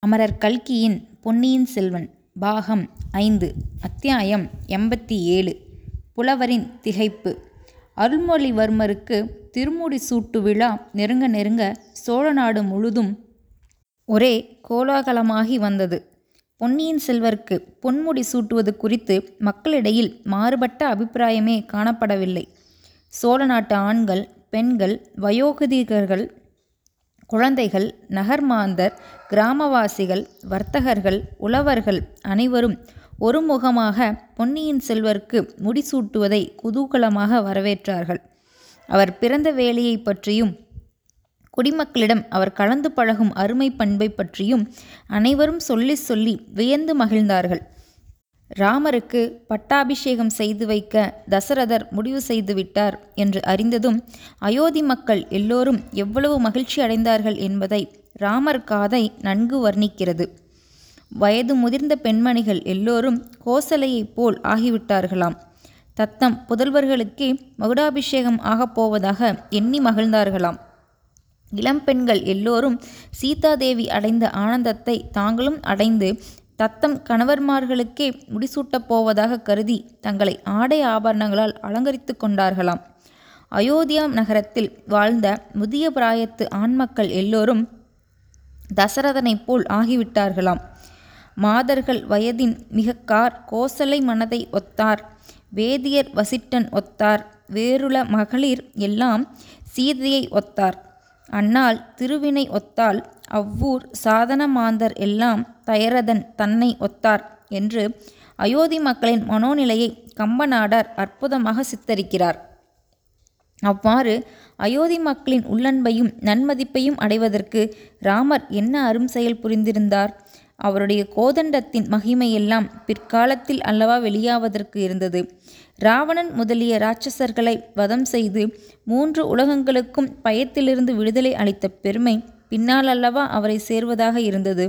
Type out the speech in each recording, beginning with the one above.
அமரர் கல்கியின் பொன்னியின் செல்வன் பாகம் ஐந்து அத்தியாயம் எண்பத்தி ஏழு புலவரின் திகைப்பு அருள்மொழிவர்மருக்கு திருமுடி சூட்டு விழா நெருங்க நெருங்க சோழ நாடு முழுதும் ஒரே கோலாகலமாகி வந்தது பொன்னியின் செல்வருக்கு பொன்முடி சூட்டுவது குறித்து மக்களிடையில் மாறுபட்ட அபிப்பிராயமே காணப்படவில்லை சோழ நாட்டு ஆண்கள் பெண்கள் வயோதிகர்கள் குழந்தைகள் நகர்மாந்தர் கிராமவாசிகள் வர்த்தகர்கள் உழவர்கள் அனைவரும் ஒருமுகமாக பொன்னியின் செல்வருக்கு முடிசூட்டுவதை குதூகலமாக வரவேற்றார்கள் அவர் பிறந்த வேலையை பற்றியும் குடிமக்களிடம் அவர் கலந்து பழகும் அருமை பண்பை பற்றியும் அனைவரும் சொல்லி சொல்லி வியந்து மகிழ்ந்தார்கள் ராமருக்கு பட்டாபிஷேகம் செய்து வைக்க தசரதர் முடிவு செய்து விட்டார் என்று அறிந்ததும் அயோத்தி மக்கள் எல்லோரும் எவ்வளவு மகிழ்ச்சி அடைந்தார்கள் என்பதை ராமர் காதை நன்கு வர்ணிக்கிறது வயது முதிர்ந்த பெண்மணிகள் எல்லோரும் கோசலையைப் போல் ஆகிவிட்டார்களாம் தத்தம் புதல்வர்களுக்கே மகுடாபிஷேகம் ஆகப் போவதாக எண்ணி மகிழ்ந்தார்களாம் இளம்பெண்கள் எல்லோரும் சீதாதேவி அடைந்த ஆனந்தத்தை தாங்களும் அடைந்து தத்தம் கணவர்மார்களுக்கே முடிசூட்டப் போவதாக கருதி தங்களை ஆடை ஆபரணங்களால் அலங்கரித்து கொண்டார்களாம் அயோத்தியா நகரத்தில் வாழ்ந்த முதிய பிராயத்து ஆண்மக்கள் எல்லோரும் தசரதனைப் போல் ஆகிவிட்டார்களாம் மாதர்கள் வயதின் மிகக்கார் கோசலை மனதை ஒத்தார் வேதியர் வசிட்டன் ஒத்தார் வேறுள மகளிர் எல்லாம் சீதையை ஒத்தார் அன்னால் திருவினை ஒத்தால் அவ்வூர் சாதன மாந்தர் எல்லாம் தயரதன் தன்னை ஒத்தார் என்று அயோத்தி மக்களின் மனோநிலையை கம்பநாடார் அற்புதமாக சித்தரிக்கிறார் அவ்வாறு அயோத்தி மக்களின் உள்ளன்பையும் நன்மதிப்பையும் அடைவதற்கு ராமர் என்ன அரும் செயல் புரிந்திருந்தார் அவருடைய கோதண்டத்தின் மகிமையெல்லாம் பிற்காலத்தில் அல்லவா வெளியாவதற்கு இருந்தது ராவணன் முதலிய இராட்சசர்களை வதம் செய்து மூன்று உலகங்களுக்கும் பயத்திலிருந்து விடுதலை அளித்த பெருமை பின்னால் அல்லவா அவரை சேர்வதாக இருந்தது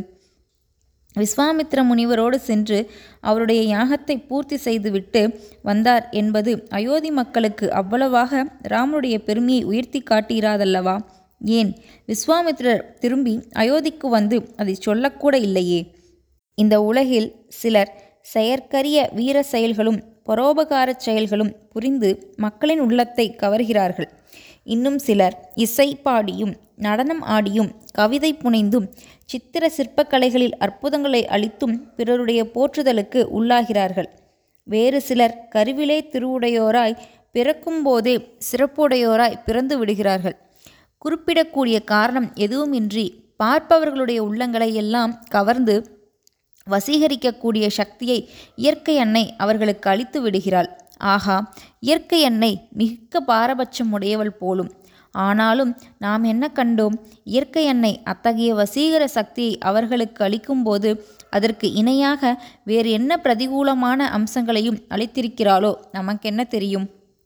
விஸ்வாமித்ர முனிவரோடு சென்று அவருடைய யாகத்தை பூர்த்தி செய்துவிட்டு வந்தார் என்பது அயோத்தி மக்களுக்கு அவ்வளவாக ராமனுடைய பெருமையை உயர்த்தி காட்டுகிறாதல்லவா ஏன் விஸ்வாமித்ரர் திரும்பி அயோத்திக்கு வந்து அதை சொல்லக்கூட இல்லையே இந்த உலகில் சிலர் செயற்கரிய வீர செயல்களும் பரோபகாரச் செயல்களும் புரிந்து மக்களின் உள்ளத்தை கவர்கிறார்கள் இன்னும் சிலர் இசை பாடியும் நடனம் ஆடியும் கவிதை புனைந்தும் சித்திர சிற்பக்கலைகளில் அற்புதங்களை அளித்தும் பிறருடைய போற்றுதலுக்கு உள்ளாகிறார்கள் வேறு சிலர் கருவிலே திருவுடையோராய் பிறக்கும்போதே சிறப்புடையோராய் பிறந்து விடுகிறார்கள் குறிப்பிடக்கூடிய காரணம் எதுவுமின்றி பார்ப்பவர்களுடைய உள்ளங்களை எல்லாம் கவர்ந்து வசீகரிக்கக்கூடிய சக்தியை இயற்கை அன்னை அவர்களுக்கு அளித்து விடுகிறாள் ஆகா இயற்கை அன்னை மிக்க பாரபட்சம் உடையவள் போலும் ஆனாலும் நாம் என்ன கண்டோம் இயற்கை அன்னை அத்தகைய வசீகர சக்தியை அவர்களுக்கு அளிக்கும்போது அதற்கு இணையாக வேறு என்ன பிரதிகூலமான அம்சங்களையும் அளித்திருக்கிறாளோ நமக்கென்ன தெரியும்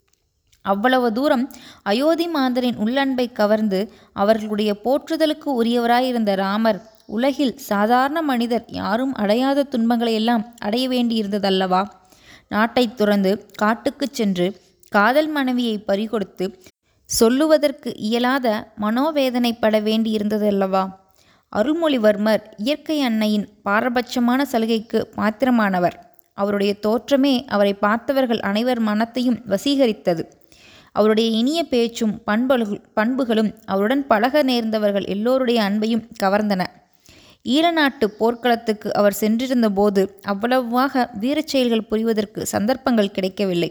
அவ்வளவு தூரம் அயோத்தி மாந்தரின் உள்ளன்பை கவர்ந்து அவர்களுடைய போற்றுதலுக்கு உரியவராயிருந்த ராமர் உலகில் சாதாரண மனிதர் யாரும் அடையாத துன்பங்களையெல்லாம் அடைய வேண்டியிருந்ததல்லவா நாட்டை துறந்து காட்டுக்குச் சென்று காதல் மனைவியை பறிகொடுத்து சொல்லுவதற்கு இயலாத மனோவேதனைப்பட வேண்டியிருந்ததல்லவா அருள்மொழிவர்மர் இயற்கை அன்னையின் பாரபட்சமான சலுகைக்கு பாத்திரமானவர் அவருடைய தோற்றமே அவரை பார்த்தவர்கள் அனைவர் மனத்தையும் வசீகரித்தது அவருடைய இனிய பேச்சும் பண்பு பண்புகளும் அவருடன் பழக நேர்ந்தவர்கள் எல்லோருடைய அன்பையும் கவர்ந்தன ஈழநாட்டு போர்க்களத்துக்கு அவர் சென்றிருந்த போது அவ்வளவாக வீரச் செயல்கள் புரிவதற்கு சந்தர்ப்பங்கள் கிடைக்கவில்லை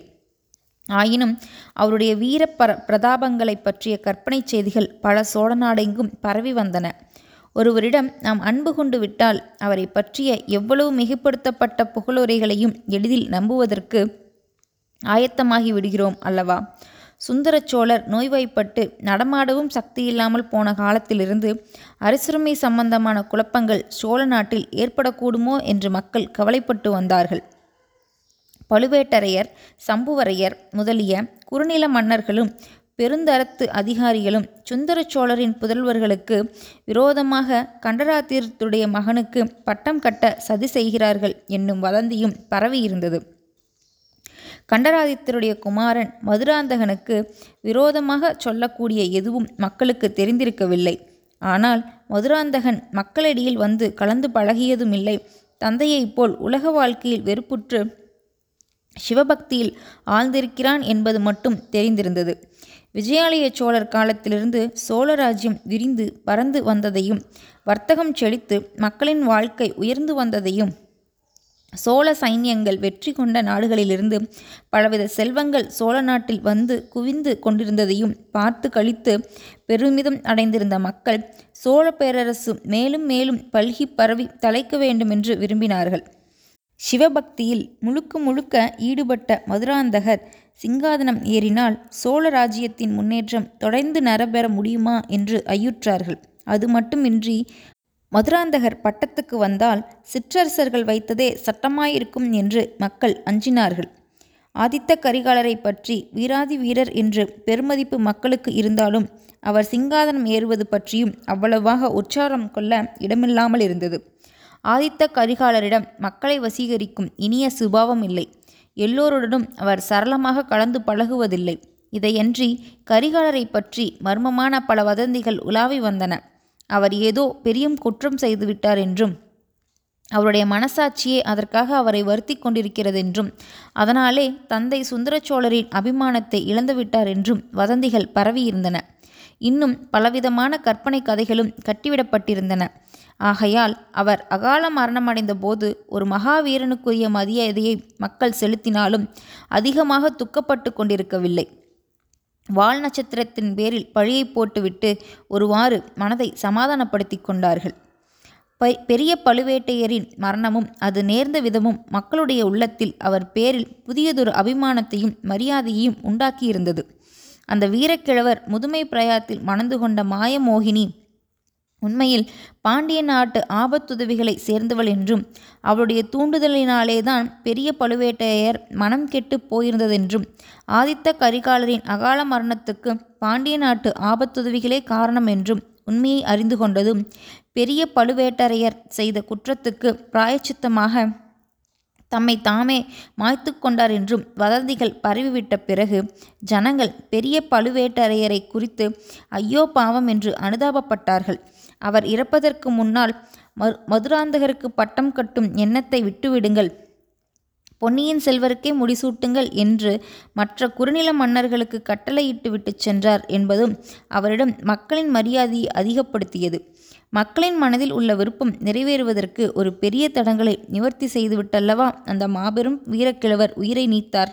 ஆயினும் அவருடைய வீர பர பிரதாபங்களை பற்றிய கற்பனை செய்திகள் பல சோழ நாடெங்கும் பரவி வந்தன ஒருவரிடம் நாம் அன்பு கொண்டு விட்டால் அவரை பற்றிய எவ்வளவு மிகைப்படுத்தப்பட்ட புகழுரைகளையும் எளிதில் நம்புவதற்கு ஆயத்தமாகி விடுகிறோம் அல்லவா சுந்தர சோழர் நோய்வாய்ப்பட்டு நடமாடவும் சக்தியில்லாமல் போன காலத்திலிருந்து அரிசுரிமை சம்பந்தமான குழப்பங்கள் சோழ நாட்டில் ஏற்படக்கூடுமோ என்று மக்கள் கவலைப்பட்டு வந்தார்கள் பழுவேட்டரையர் சம்புவரையர் முதலிய குறுநில மன்னர்களும் பெருந்தரத்து அதிகாரிகளும் சுந்தர சோழரின் புதல்வர்களுக்கு விரோதமாக கண்டராத்திரத்துடைய மகனுக்கு பட்டம் கட்ட சதி செய்கிறார்கள் என்னும் வதந்தியும் பரவியிருந்தது கண்டராதித்தருடைய குமாரன் மதுராந்தகனுக்கு விரோதமாக சொல்லக்கூடிய எதுவும் மக்களுக்கு தெரிந்திருக்கவில்லை ஆனால் மதுராந்தகன் மக்களிடையில் வந்து கலந்து பழகியதுமில்லை தந்தையைப் போல் உலக வாழ்க்கையில் வெறுப்புற்று சிவபக்தியில் ஆழ்ந்திருக்கிறான் என்பது மட்டும் தெரிந்திருந்தது விஜயாலய சோழர் காலத்திலிருந்து சோழராஜ்யம் விரிந்து பறந்து வந்ததையும் வர்த்தகம் செழித்து மக்களின் வாழ்க்கை உயர்ந்து வந்ததையும் சோழ சைன்யங்கள் வெற்றி கொண்ட நாடுகளிலிருந்து பலவித செல்வங்கள் சோழ நாட்டில் வந்து குவிந்து கொண்டிருந்ததையும் பார்த்து கழித்து பெருமிதம் அடைந்திருந்த மக்கள் சோழ பேரரசு மேலும் மேலும் பல்கி பரவி தலைக்க வேண்டுமென்று விரும்பினார்கள் சிவபக்தியில் முழுக்க முழுக்க ஈடுபட்ட மதுராந்தகர் சிங்காதனம் ஏறினால் சோழ ராஜ்யத்தின் முன்னேற்றம் தொடர்ந்து நரபெற முடியுமா என்று ஐயுற்றார்கள் அது மட்டுமின்றி மதுராந்தகர் பட்டத்துக்கு வந்தால் சிற்றரசர்கள் வைத்ததே சட்டமாயிருக்கும் என்று மக்கள் அஞ்சினார்கள் ஆதித்த கரிகாலரை பற்றி வீராதி வீரர் என்று பெருமதிப்பு மக்களுக்கு இருந்தாலும் அவர் சிங்காதனம் ஏறுவது பற்றியும் அவ்வளவாக உற்சாரம் கொள்ள இடமில்லாமல் இருந்தது ஆதித்த கரிகாலரிடம் மக்களை வசீகரிக்கும் இனிய சுபாவம் இல்லை எல்லோருடனும் அவர் சரளமாக கலந்து பழகுவதில்லை இதையன்றி கரிகாலரை பற்றி மர்மமான பல வதந்திகள் உலாவி வந்தன அவர் ஏதோ பெரியும் குற்றம் செய்துவிட்டார் என்றும் அவருடைய மனசாட்சியே அதற்காக அவரை வருத்தி கொண்டிருக்கிறதென்றும் அதனாலே தந்தை சுந்தரச்சோழரின் அபிமானத்தை இழந்துவிட்டார் என்றும் வதந்திகள் பரவியிருந்தன இன்னும் பலவிதமான கற்பனை கதைகளும் கட்டிவிடப்பட்டிருந்தன ஆகையால் அவர் அகால மரணமடைந்த போது ஒரு மகாவீரனுக்குரிய மரியாதையை மக்கள் செலுத்தினாலும் அதிகமாக துக்கப்பட்டு கொண்டிருக்கவில்லை வால் நட்சத்திரத்தின் பேரில் பழியை போட்டுவிட்டு ஒருவாறு மனதை சமாதானப்படுத்தி கொண்டார்கள் பெரிய பழுவேட்டையரின் மரணமும் அது நேர்ந்த விதமும் மக்களுடைய உள்ளத்தில் அவர் பேரில் புதியதொரு அபிமானத்தையும் மரியாதையையும் உண்டாக்கியிருந்தது அந்த வீரக்கிழவர் முதுமை பிரயாத்தில் மணந்து கொண்ட மாயமோகினி உண்மையில் பாண்டிய நாட்டு ஆபத்துதவிகளை சேர்ந்தவள் என்றும் அவளுடைய தூண்டுதலினாலேதான் பெரிய பழுவேட்டையர் மனம் கெட்டு போயிருந்ததென்றும் ஆதித்த கரிகாலரின் அகால மரணத்துக்கு பாண்டிய நாட்டு ஆபத்துதவிகளே காரணம் என்றும் உண்மையை அறிந்து கொண்டதும் பெரிய பழுவேட்டரையர் செய்த குற்றத்துக்கு பிராயச்சித்தமாக தம்மை தாமே மாய்த்து கொண்டார் என்றும் வதந்திகள் பரவிவிட்ட பிறகு ஜனங்கள் பெரிய பழுவேட்டரையரை குறித்து ஐயோ பாவம் என்று அனுதாபப்பட்டார்கள் அவர் இறப்பதற்கு முன்னால் மதுராந்தகருக்கு பட்டம் கட்டும் எண்ணத்தை விட்டுவிடுங்கள் பொன்னியின் செல்வருக்கே முடிசூட்டுங்கள் என்று மற்ற குறுநில மன்னர்களுக்கு கட்டளையிட்டு விட்டு சென்றார் என்பதும் அவரிடம் மக்களின் மரியாதையை அதிகப்படுத்தியது மக்களின் மனதில் உள்ள விருப்பம் நிறைவேறுவதற்கு ஒரு பெரிய தடங்களை நிவர்த்தி செய்துவிட்டல்லவா அந்த மாபெரும் வீரக்கிழவர் உயிரை நீத்தார்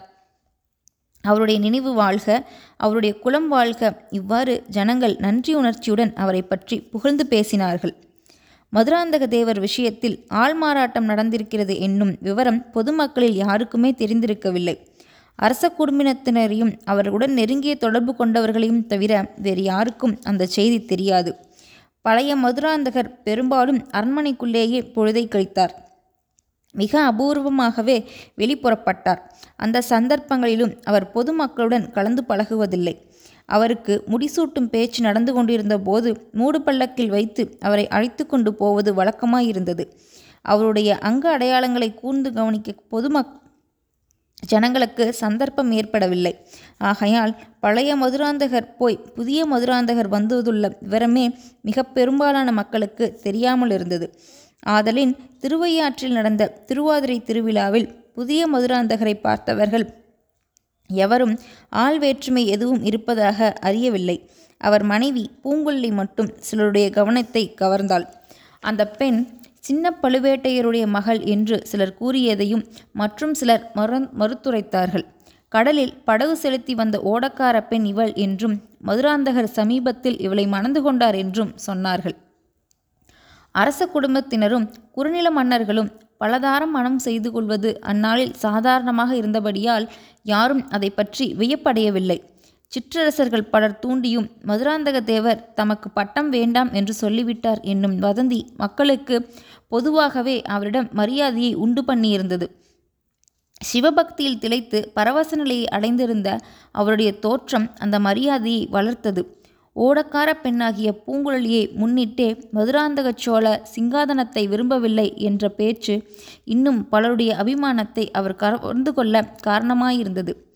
அவருடைய நினைவு வாழ்க அவருடைய குலம் வாழ்க இவ்வாறு ஜனங்கள் நன்றி உணர்ச்சியுடன் அவரை பற்றி புகழ்ந்து பேசினார்கள் மதுராந்தக தேவர் விஷயத்தில் ஆள்மாறாட்டம் நடந்திருக்கிறது என்னும் விவரம் பொதுமக்களில் யாருக்குமே தெரிந்திருக்கவில்லை அரச குடும்பினத்தினரையும் அவர்களுடன் நெருங்கிய தொடர்பு கொண்டவர்களையும் தவிர வேறு யாருக்கும் அந்த செய்தி தெரியாது பழைய மதுராந்தகர் பெரும்பாலும் அரண்மனைக்குள்ளேயே பொழுதை கழித்தார் மிக அபூர்வமாகவே வெளிப்புறப்பட்டார் அந்த சந்தர்ப்பங்களிலும் அவர் பொதுமக்களுடன் கலந்து பழகுவதில்லை அவருக்கு முடிசூட்டும் பேச்சு நடந்து கொண்டிருந்த போது மூடு பல்லக்கில் வைத்து அவரை அழைத்து கொண்டு போவது வழக்கமாயிருந்தது அவருடைய அங்க அடையாளங்களை கூர்ந்து கவனிக்க பொதுமக் ஜனங்களுக்கு சந்தர்ப்பம் ஏற்படவில்லை ஆகையால் பழைய மதுராந்தகர் போய் புதிய மதுராந்தகர் வந்ததுள்ள விவரமே மிக பெரும்பாலான மக்களுக்கு தெரியாமல் இருந்தது ஆதலின் திருவையாற்றில் நடந்த திருவாதிரை திருவிழாவில் புதிய மதுராந்தகரை பார்த்தவர்கள் எவரும் ஆள் வேற்றுமை எதுவும் இருப்பதாக அறியவில்லை அவர் மனைவி பூங்கொல்லி மட்டும் சிலருடைய கவனத்தை கவர்ந்தாள் அந்த பெண் சின்ன பழுவேட்டையருடைய மகள் என்று சிலர் கூறியதையும் மற்றும் சிலர் மறு மறுத்துரைத்தார்கள் கடலில் படகு செலுத்தி வந்த ஓடக்கார பெண் இவள் என்றும் மதுராந்தகர் சமீபத்தில் இவளை மணந்து கொண்டார் என்றும் சொன்னார்கள் அரச குடும்பத்தினரும் குறுநில மன்னர்களும் பலதாரம் மனம் செய்து கொள்வது அந்நாளில் சாதாரணமாக இருந்தபடியால் யாரும் அதை பற்றி வியப்படையவில்லை சிற்றரசர்கள் பலர் தூண்டியும் மதுராந்தக தேவர் தமக்கு பட்டம் வேண்டாம் என்று சொல்லிவிட்டார் என்னும் வதந்தி மக்களுக்கு பொதுவாகவே அவரிடம் மரியாதையை உண்டு பண்ணியிருந்தது சிவபக்தியில் திளைத்து பரவச நிலையை அடைந்திருந்த அவருடைய தோற்றம் அந்த மரியாதையை வளர்த்தது ஓடக்கார பெண்ணாகிய பூங்குழலியை முன்னிட்டே மதுராந்தக சோழ சிங்காதனத்தை விரும்பவில்லை என்ற பேச்சு இன்னும் பலருடைய அபிமானத்தை அவர் கவர்ந்து கொள்ள காரணமாயிருந்தது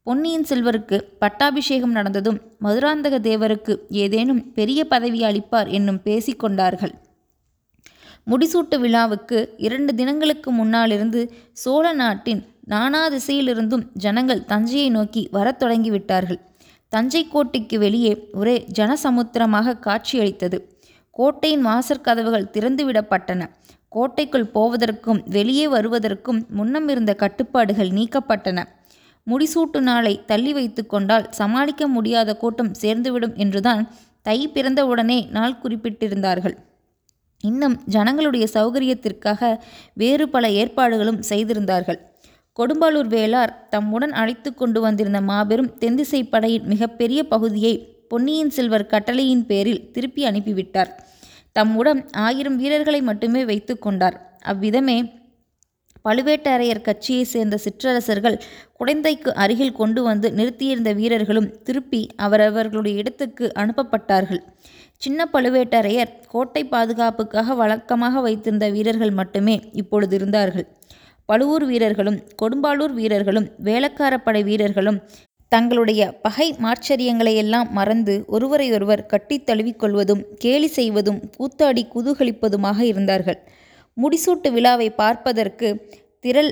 பொன்னியின் செல்வருக்கு பட்டாபிஷேகம் நடந்ததும் மதுராந்தக தேவருக்கு ஏதேனும் பெரிய பதவி அளிப்பார் என்னும் பேசிக்கொண்டார்கள் முடிசூட்டு விழாவுக்கு இரண்டு தினங்களுக்கு முன்னாலிருந்து சோழ நாட்டின் நானா திசையிலிருந்தும் ஜனங்கள் தஞ்சையை நோக்கி வரத் தொடங்கிவிட்டார்கள் தஞ்சை கோட்டைக்கு வெளியே ஒரே ஜனசமுத்திரமாக காட்சியளித்தது கோட்டையின் வாசற் கதவுகள் திறந்துவிடப்பட்டன கோட்டைக்குள் போவதற்கும் வெளியே வருவதற்கும் முன்னம் இருந்த கட்டுப்பாடுகள் நீக்கப்பட்டன முடிசூட்டு நாளை தள்ளி வைத்து கொண்டால் சமாளிக்க முடியாத கூட்டம் சேர்ந்துவிடும் என்றுதான் தை பிறந்தவுடனே நாள் குறிப்பிட்டிருந்தார்கள் இன்னும் ஜனங்களுடைய சௌகரியத்திற்காக வேறு பல ஏற்பாடுகளும் செய்திருந்தார்கள் கொடும்பாளூர் வேளார் தம்முடன் அழைத்து கொண்டு வந்திருந்த மாபெரும் தென்திசை படையின் மிகப்பெரிய பகுதியை பொன்னியின் செல்வர் கட்டளையின் பேரில் திருப்பி அனுப்பிவிட்டார் தம்முடன் ஆயிரம் வீரர்களை மட்டுமே வைத்து கொண்டார் அவ்விதமே பழுவேட்டரையர் கட்சியைச் சேர்ந்த சிற்றரசர்கள் குடைந்தைக்கு அருகில் கொண்டு வந்து நிறுத்தியிருந்த வீரர்களும் திருப்பி அவரவர்களுடைய இடத்துக்கு அனுப்பப்பட்டார்கள் சின்ன பழுவேட்டரையர் கோட்டை பாதுகாப்புக்காக வழக்கமாக வைத்திருந்த வீரர்கள் மட்டுமே இப்பொழுது இருந்தார்கள் பழுவூர் வீரர்களும் கொடும்பாளூர் வீரர்களும் வேளக்கார படை வீரர்களும் தங்களுடைய பகை மாச்சரியங்களையெல்லாம் மறந்து ஒருவரையொருவர் கட்டித் தழுவிக்கொள்வதும் கேலி செய்வதும் கூத்தாடி குதூகலிப்பதுமாக இருந்தார்கள் முடிசூட்டு விழாவை பார்ப்பதற்கு திரள்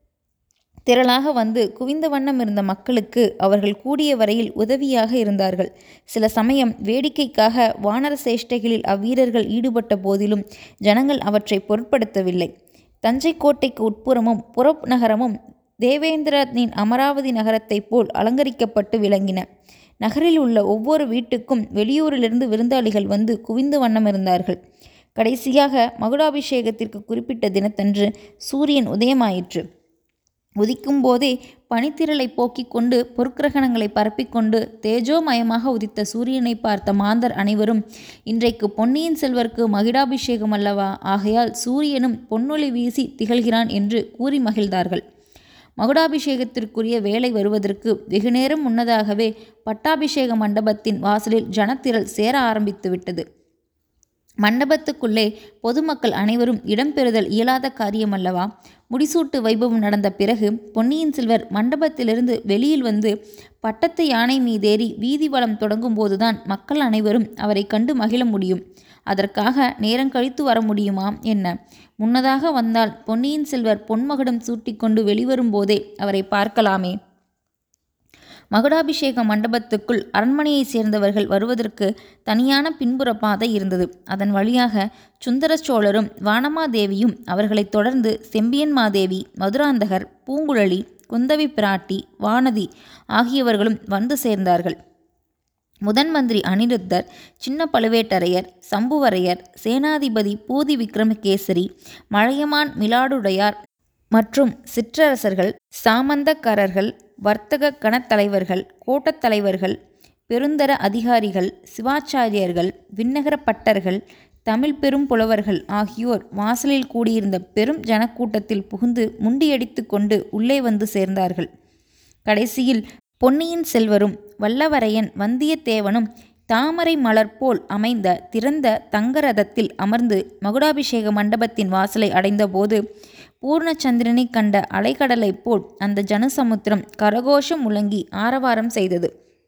திரளாக வந்து குவிந்த வண்ணம் இருந்த மக்களுக்கு அவர்கள் கூடிய வரையில் உதவியாக இருந்தார்கள் சில சமயம் வேடிக்கைக்காக வானர சேஷ்டைகளில் அவ்வீரர்கள் ஈடுபட்ட போதிலும் ஜனங்கள் அவற்றை பொருட்படுத்தவில்லை தஞ்சை கோட்டைக்கு உட்புறமும் புறநகரமும் தேவேந்திரனின் அமராவதி நகரத்தைப் போல் அலங்கரிக்கப்பட்டு விளங்கின நகரில் உள்ள ஒவ்வொரு வீட்டுக்கும் வெளியூரிலிருந்து விருந்தாளிகள் வந்து குவிந்து வண்ணம் இருந்தார்கள் கடைசியாக மகுடாபிஷேகத்திற்கு குறிப்பிட்ட தினத்தன்று சூரியன் உதயமாயிற்று உதிக்கும் போதே பனித்திரளை போக்கிக் கொண்டு பொற்கிரகணங்களை பரப்பிக்கொண்டு தேஜோமயமாக உதித்த சூரியனை பார்த்த மாந்தர் அனைவரும் இன்றைக்கு பொன்னியின் செல்வருக்கு மகிடாபிஷேகம் அல்லவா ஆகையால் சூரியனும் பொன்னொளி வீசி திகழ்கிறான் என்று கூறி மகிழ்ந்தார்கள் மகுடாபிஷேகத்திற்குரிய வேலை வருவதற்கு வெகுநேரம் முன்னதாகவே பட்டாபிஷேக மண்டபத்தின் வாசலில் ஜனத்திரள் சேர ஆரம்பித்து விட்டது மண்டபத்துக்குள்ளே பொதுமக்கள் அனைவரும் இடம்பெறுதல் இயலாத காரியமல்லவா முடிசூட்டு வைபவம் நடந்த பிறகு பொன்னியின் செல்வர் மண்டபத்திலிருந்து வெளியில் வந்து பட்டத்து யானை மீதேறி வீதி வளம் தொடங்கும் போதுதான் மக்கள் அனைவரும் அவரை கண்டு மகிழ முடியும் அதற்காக நேரம் கழித்து வர முடியுமா என்ன முன்னதாக வந்தால் பொன்னியின் செல்வர் பொன்மகுடம் சூட்டிக்கொண்டு வெளிவரும் போதே அவரை பார்க்கலாமே மகுடாபிஷேக மண்டபத்துக்குள் அரண்மனையைச் சேர்ந்தவர்கள் வருவதற்கு தனியான பின்புற பாதை இருந்தது அதன் வழியாக சுந்தர சோழரும் வானமாதேவியும் அவர்களைத் தொடர்ந்து செம்பியன் மாதேவி மதுராந்தகர் பூங்குழலி குந்தவி பிராட்டி வானதி ஆகியவர்களும் வந்து சேர்ந்தார்கள் முதன் மந்திரி அனிருத்தர் சின்ன பழுவேட்டரையர் சம்புவரையர் சேனாதிபதி பூதி விக்ரமகேசரி மழையமான் மிலாடுடையார் மற்றும் சிற்றரசர்கள் சாமந்தக்காரர்கள் வர்த்தக கணத்தலைவர்கள் கோட்டத் தலைவர்கள் பெருந்தர அதிகாரிகள் சிவாச்சாரியர்கள் விண்ணகர பட்டர்கள் தமிழ் பெரும் புலவர்கள் ஆகியோர் வாசலில் கூடியிருந்த பெரும் ஜனக்கூட்டத்தில் புகுந்து முண்டியடித்து கொண்டு உள்ளே வந்து சேர்ந்தார்கள் கடைசியில் பொன்னியின் செல்வரும் வல்லவரையன் வந்தியத்தேவனும் தாமரை மலர் போல் அமைந்த திறந்த தங்கரதத்தில் அமர்ந்து மகுடாபிஷேக மண்டபத்தின் வாசலை அடைந்தபோது பூர்ணச்சந்திரனை கண்ட அலைக்கடலைப் போல் அந்த ஜனசமுத்திரம் கரகோஷம் முழங்கி ஆரவாரம் செய்தது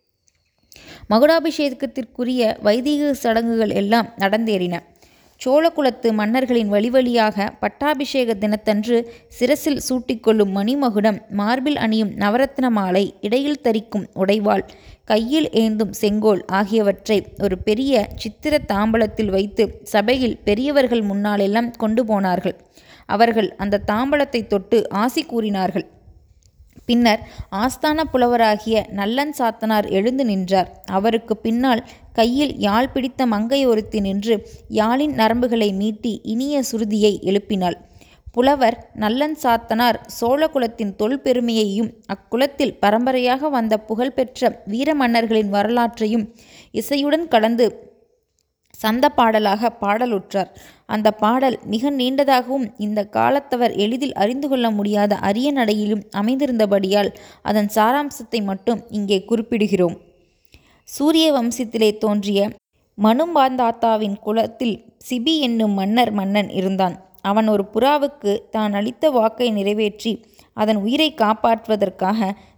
மகுடாபிஷேகத்திற்குரிய வைதிக சடங்குகள் எல்லாம் நடந்தேறின சோழகுலத்து மன்னர்களின் வழிவழியாக பட்டாபிஷேக தினத்தன்று சிரசில் சூட்டிக்கொள்ளும் மணிமகுடம் மார்பில் அணியும் நவரத்ன மாலை இடையில் தரிக்கும் உடைவாள் கையில் ஏந்தும் செங்கோல் ஆகியவற்றை ஒரு பெரிய சித்திர தாம்பலத்தில் வைத்து சபையில் பெரியவர்கள் முன்னாலெல்லாம் கொண்டு போனார்கள் அவர்கள் அந்த தாம்பலத்தை தொட்டு ஆசி கூறினார்கள் பின்னர் ஆஸ்தான புலவராகிய நல்லன் சாத்தனார் எழுந்து நின்றார் அவருக்கு பின்னால் கையில் யாழ் பிடித்த மங்கை ஒருத்தி நின்று யாழின் நரம்புகளை மீட்டி இனிய சுருதியை எழுப்பினாள் புலவர் நல்லன் சாத்தனார் சோழகுலத்தின் தொல்பெருமையையும் அக்குலத்தில் பரம்பரையாக வந்த புகழ்பெற்ற வீர மன்னர்களின் வரலாற்றையும் இசையுடன் கலந்து சந்த பாடலாக பாடலுற்றார் அந்த பாடல் மிக நீண்டதாகவும் இந்த காலத்தவர் எளிதில் அறிந்து கொள்ள முடியாத அரிய நடையிலும் அமைந்திருந்தபடியால் அதன் சாராம்சத்தை மட்டும் இங்கே குறிப்பிடுகிறோம் சூரிய வம்சத்திலே தோன்றிய மனுமாந்தாத்தாவின் குலத்தில் சிபி என்னும் மன்னர் மன்னன் இருந்தான் அவன் ஒரு புறாவுக்கு தான் அளித்த வாக்கை நிறைவேற்றி அதன் உயிரை காப்பாற்றுவதற்காக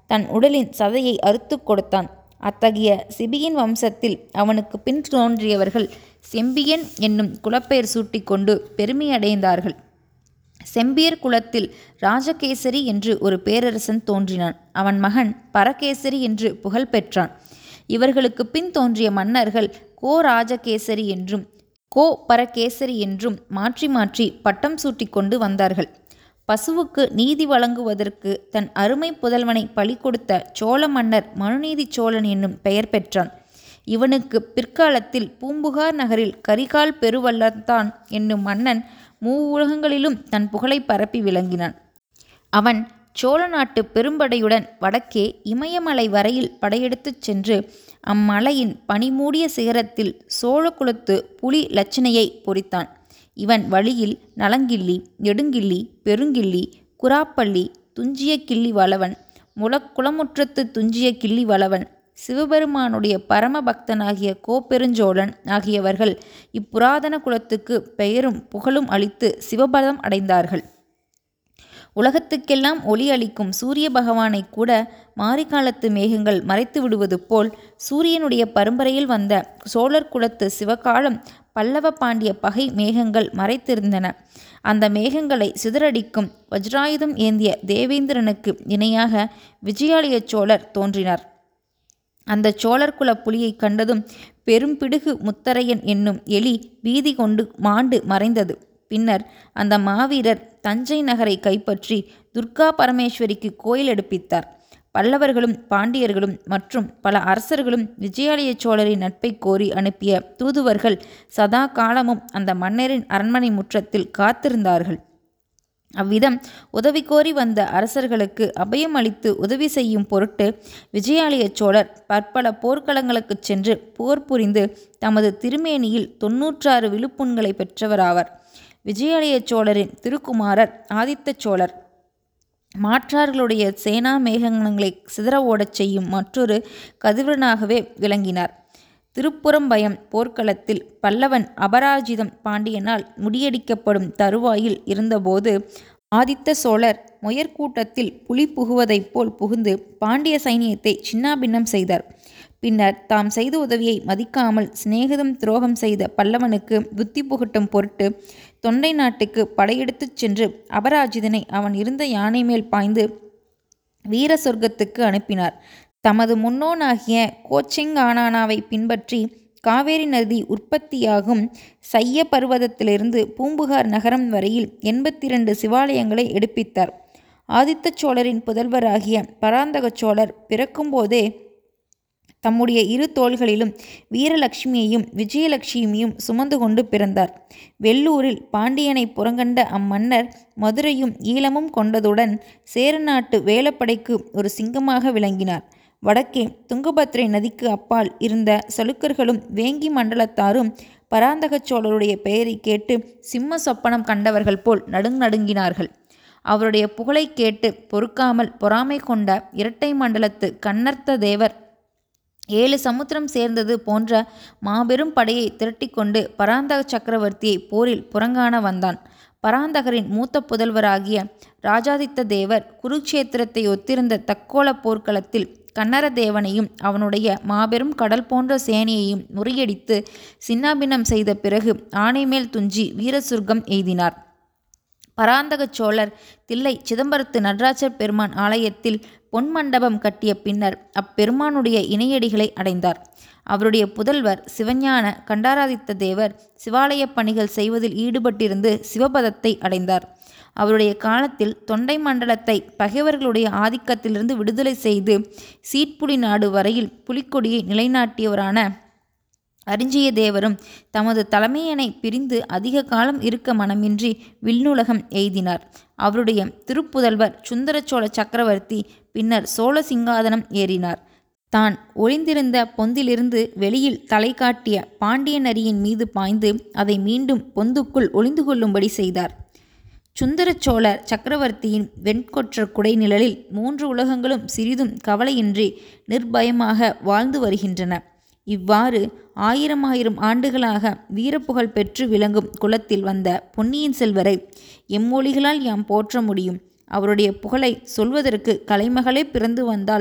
தன் உடலின் சதையை அறுத்து கொடுத்தான் அத்தகைய சிபியின் வம்சத்தில் அவனுக்கு பின் தோன்றியவர்கள் செம்பியன் என்னும் குலப்பெயர் சூட்டிக்கொண்டு பெருமையடைந்தார்கள் செம்பியர் குலத்தில் ராஜகேசரி என்று ஒரு பேரரசன் தோன்றினான் அவன் மகன் பரகேசரி என்று புகழ் பெற்றான் இவர்களுக்கு பின் தோன்றிய மன்னர்கள் கோ ராஜகேசரி என்றும் கோ பரகேசரி என்றும் மாற்றி மாற்றி பட்டம் சூட்டிக்கொண்டு வந்தார்கள் பசுவுக்கு நீதி வழங்குவதற்கு தன் அருமை புதல்வனை பலி கொடுத்த சோழ மன்னர் மனுநீதி சோழன் என்னும் பெயர் பெற்றான் இவனுக்கு பிற்காலத்தில் பூம்புகார் நகரில் கரிகால் பெருவல்லத்தான் என்னும் மன்னன் மூவுலகங்களிலும் தன் புகழை பரப்பி விளங்கினான் அவன் சோழ நாட்டு பெரும்படையுடன் வடக்கே இமயமலை வரையில் படையெடுத்துச் சென்று அம்மலையின் பனிமூடிய சிகரத்தில் சோழகுலத்து புலி லட்சணையை பொறித்தான் இவன் வழியில் நலங்கிள்ளி நெடுங்கிள்ளி பெருங்கிள்ளி குராப்பள்ளி துஞ்சிய கிள்ளி வளவன் முளக்குளமுற்றத்து துஞ்சிய கிள்ளி வளவன் சிவபெருமானுடைய பரம பக்தனாகிய கோப்பெருஞ்சோழன் ஆகியவர்கள் இப்புராதன குலத்துக்கு பெயரும் புகழும் அளித்து சிவபதம் அடைந்தார்கள் உலகத்துக்கெல்லாம் ஒளி அளிக்கும் சூரிய பகவானை கூட மாரிக்காலத்து மேகங்கள் மறைத்து விடுவது போல் சூரியனுடைய பரம்பரையில் வந்த சோழர் குலத்து சிவகாலம் பல்லவ பாண்டிய பகை மேகங்கள் மறைத்திருந்தன அந்த மேகங்களை சிதறடிக்கும் வஜ்ராயுதம் ஏந்திய தேவேந்திரனுக்கு இணையாக விஜயாலய சோழர் தோன்றினார் அந்த சோழர் குல புலியை கண்டதும் பெரும்பிடுகு முத்தரையன் என்னும் எலி பீதி கொண்டு மாண்டு மறைந்தது பின்னர் அந்த மாவீரர் தஞ்சை நகரை கைப்பற்றி துர்கா பரமேஸ்வரிக்கு கோயில் எடுப்பித்தார் பல்லவர்களும் பாண்டியர்களும் மற்றும் பல அரசர்களும் விஜயாலய சோழரின் நட்பை கோரி அனுப்பிய தூதுவர்கள் சதா காலமும் அந்த மன்னரின் அரண்மனை முற்றத்தில் காத்திருந்தார்கள் அவ்விதம் உதவி கோரி வந்த அரசர்களுக்கு அபயம் அளித்து உதவி செய்யும் பொருட்டு விஜயாலய சோழர் பற்பல போர்க்களங்களுக்குச் சென்று போர் புரிந்து தமது திருமேனியில் தொன்னூற்றாறு விழுப்புண்களை பெற்றவராவர் விஜயாலய சோழரின் திருக்குமாரர் ஆதித்த சோழர் மாற்றார்களுடைய சேனா மேகங்களை சிதற ஓடச் செய்யும் மற்றொரு கதிரவனாகவே விளங்கினார் திருப்புறம்பயம் போர்க்களத்தில் பல்லவன் அபராஜிதம் பாண்டியனால் முடியடிக்கப்படும் தருவாயில் இருந்தபோது ஆதித்த சோழர் முயற்கூட்டத்தில் புலி புகுவதைப் போல் புகுந்து பாண்டிய சைனியத்தை சின்னாபின்னம் செய்தார் பின்னர் தாம் செய்த உதவியை மதிக்காமல் சிநேகிதம் துரோகம் செய்த பல்லவனுக்கு புத்தி புகட்டும் பொருட்டு தொண்டை நாட்டுக்கு படையெடுத்துச் சென்று அபராஜிதனை அவன் இருந்த யானை மேல் பாய்ந்து வீர சொர்க்கத்துக்கு அனுப்பினார் தமது முன்னோனாகிய கோச்செங்கானாவை பின்பற்றி காவேரி நதி உற்பத்தியாகும் சைய பர்வதத்திலிருந்து பூம்புகார் நகரம் வரையில் எண்பத்தி இரண்டு சிவாலயங்களை எடுப்பித்தார் ஆதித்த சோழரின் புதல்வராகிய பராந்தக சோழர் பிறக்கும்போதே தம்முடைய இரு தோள்களிலும் வீரலட்சுமியையும் விஜயலட்சுமியும் சுமந்து கொண்டு பிறந்தார் வெள்ளூரில் பாண்டியனை புறங்கண்ட அம்மன்னர் மதுரையும் ஈழமும் கொண்டதுடன் சேரநாட்டு வேலப்படைக்கு ஒரு சிங்கமாக விளங்கினார் வடக்கே துங்கபத்ரை நதிக்கு அப்பால் இருந்த சலுக்கர்களும் வேங்கி மண்டலத்தாரும் பராந்தக சோழருடைய பெயரை கேட்டு சிம்ம சொப்பனம் கண்டவர்கள் போல் நடுநடுங்கினார்கள் அவருடைய புகழை கேட்டு பொறுக்காமல் பொறாமை கொண்ட இரட்டை மண்டலத்து கன்னர்த்த தேவர் ஏழு சமுத்திரம் சேர்ந்தது போன்ற மாபெரும் படையை திரட்டிக்கொண்டு பராந்தக சக்கரவர்த்தியை போரில் புறங்காண வந்தான் பராந்தகரின் மூத்த புதல்வராகிய ராஜாதித்த தேவர் குருக்ஷேத்திரத்தை ஒத்திருந்த தக்கோல போர்க்களத்தில் கன்னரதேவனையும் அவனுடைய மாபெரும் கடல் போன்ற சேனையையும் முறியடித்து சின்னாபின்னம் செய்த பிறகு ஆணை மேல் துஞ்சி வீரசுர்க்கம் எய்தினார் பராந்தக சோழர் தில்லை சிதம்பரத்து நடராஜர் பெருமான் ஆலயத்தில் பொன் மண்டபம் கட்டிய பின்னர் அப்பெருமானுடைய இணையடிகளை அடைந்தார் அவருடைய புதல்வர் சிவஞான கண்டாராதித்த தேவர் சிவாலய பணிகள் செய்வதில் ஈடுபட்டிருந்து சிவபதத்தை அடைந்தார் அவருடைய காலத்தில் தொண்டை மண்டலத்தை பகைவர்களுடைய ஆதிக்கத்திலிருந்து விடுதலை செய்து சீட்புலி நாடு வரையில் புலிக்கொடியை நிலைநாட்டியவரான அரிஞ்சிய தேவரும் தமது தலைமையனை பிரிந்து அதிக காலம் இருக்க மனமின்றி வில்லுலகம் எய்தினார் அவருடைய திருப்புதல்வர் சுந்தரச்சோழ சக்கரவர்த்தி பின்னர் சோழ சிங்காதனம் ஏறினார் தான் ஒளிந்திருந்த பொந்திலிருந்து வெளியில் தலை காட்டிய பாண்டிய நரியின் மீது பாய்ந்து அதை மீண்டும் பொந்துக்குள் ஒளிந்து கொள்ளும்படி செய்தார் சுந்தர சோழர் சக்கரவர்த்தியின் வெண்கொற்ற குடை நிழலில் மூன்று உலகங்களும் சிறிதும் கவலையின்றி நிர்பயமாக வாழ்ந்து வருகின்றன இவ்வாறு ஆயிரம் ஆயிரம் ஆண்டுகளாக வீரப்புகழ் பெற்று விளங்கும் குலத்தில் வந்த பொன்னியின் செல்வரை எம்மொழிகளால் யாம் போற்ற முடியும் அவருடைய புகழை சொல்வதற்கு கலைமகளே பிறந்து வந்தால்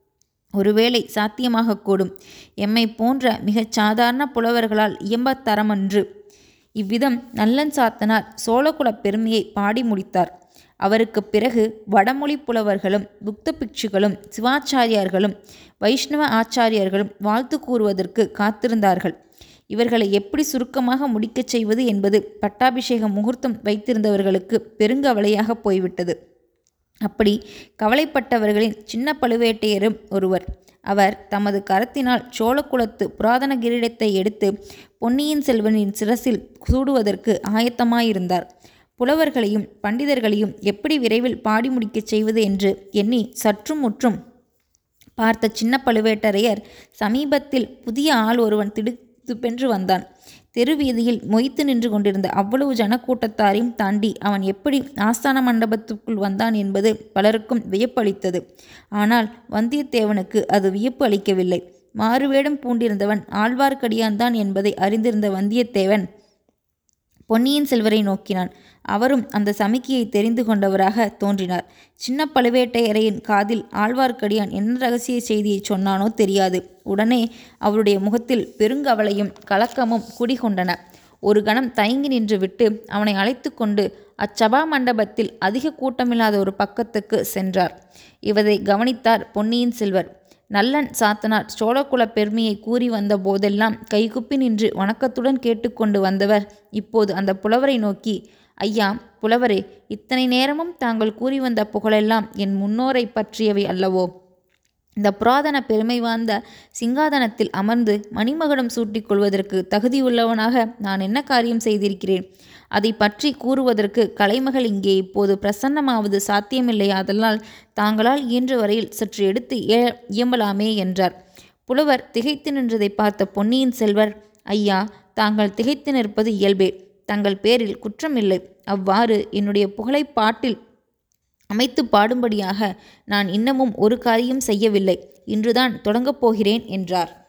ஒருவேளை சாத்தியமாகக்கூடும் எம்மை போன்ற மிகச் சாதாரண புலவர்களால் இயம்பத்தரமன்று இவ்விதம் நல்லன் சாத்தனார் சோழகுலப் பெருமையை பாடி முடித்தார் அவருக்கு பிறகு வடமொழி புலவர்களும் புத்த பிக்ஷுகளும் சிவாச்சாரியார்களும் வைஷ்ணவ ஆச்சாரியர்களும் வாழ்த்து கூறுவதற்கு காத்திருந்தார்கள் இவர்களை எப்படி சுருக்கமாக முடிக்கச் செய்வது என்பது பட்டாபிஷேக முகூர்த்தம் வைத்திருந்தவர்களுக்கு பெருங்கவலையாக போய்விட்டது அப்படி கவலைப்பட்டவர்களின் சின்ன பழுவேட்டையரும் ஒருவர் அவர் தமது கரத்தினால் சோழகுலத்து புராதன கிரீடத்தை எடுத்து பொன்னியின் செல்வனின் சிரசில் சூடுவதற்கு ஆயத்தமாயிருந்தார் புலவர்களையும் பண்டிதர்களையும் எப்படி விரைவில் பாடி முடிக்கச் செய்வது என்று எண்ணி சற்றும் முற்றும் பார்த்த சின்ன பழுவேட்டரையர் சமீபத்தில் புதிய ஆள் ஒருவன் திடுத்துப்பென்று வந்தான் தெருவீதியில் மொய்த்து நின்று கொண்டிருந்த அவ்வளவு ஜனக்கூட்டத்தாரையும் தாண்டி அவன் எப்படி ஆஸ்தான மண்டபத்துக்குள் வந்தான் என்பது பலருக்கும் வியப்பளித்தது ஆனால் வந்தியத்தேவனுக்கு அது வியப்பு அளிக்கவில்லை மாறுவேடம் பூண்டிருந்தவன் ஆழ்வார்க்கடியான்தான் என்பதை அறிந்திருந்த வந்தியத்தேவன் பொன்னியின் செல்வரை நோக்கினான் அவரும் அந்த சமிக்கையை தெரிந்து கொண்டவராக தோன்றினார் சின்ன பழுவேட்டையரையின் காதில் ஆழ்வார்க்கடியான் என்ன ரகசிய செய்தியை சொன்னானோ தெரியாது உடனே அவருடைய முகத்தில் பெருங்கவலையும் கலக்கமும் குடிகொண்டன ஒரு கணம் தயங்கி நின்று விட்டு அவனை அழைத்து கொண்டு அச்சபா மண்டபத்தில் அதிக கூட்டமில்லாத ஒரு பக்கத்துக்கு சென்றார் இவரை கவனித்தார் பொன்னியின் செல்வர் நல்லன் சாத்தனார் சோழகுல பெருமையை கூறி வந்த போதெல்லாம் கைகுப்பி நின்று வணக்கத்துடன் கேட்டுக்கொண்டு வந்தவர் இப்போது அந்த புலவரை நோக்கி ஐயா புலவரே இத்தனை நேரமும் தாங்கள் கூறி வந்த புகழெல்லாம் என் முன்னோரை பற்றியவை அல்லவோ இந்த புராதன பெருமை வாய்ந்த சிங்காதனத்தில் அமர்ந்து மணிமகுடம் சூட்டிக் கொள்வதற்கு தகுதியுள்ளவனாக நான் என்ன காரியம் செய்திருக்கிறேன் அதை பற்றி கூறுவதற்கு கலைமகள் இங்கே இப்போது பிரசன்னமாவது சாத்தியமில்லை அதனால் தாங்களால் இயன்ற வரையில் சற்று எடுத்து இயம்பலாமே என்றார் புலவர் திகைத்து நின்றதை பார்த்த பொன்னியின் செல்வர் ஐயா தாங்கள் திகைத்து நிற்பது இயல்பே தங்கள் பேரில் குற்றமில்லை அவ்வாறு என்னுடைய புகழை பாட்டில் அமைத்து பாடும்படியாக நான் இன்னமும் ஒரு காரியம் செய்யவில்லை இன்றுதான் தொடங்கப் போகிறேன் என்றார்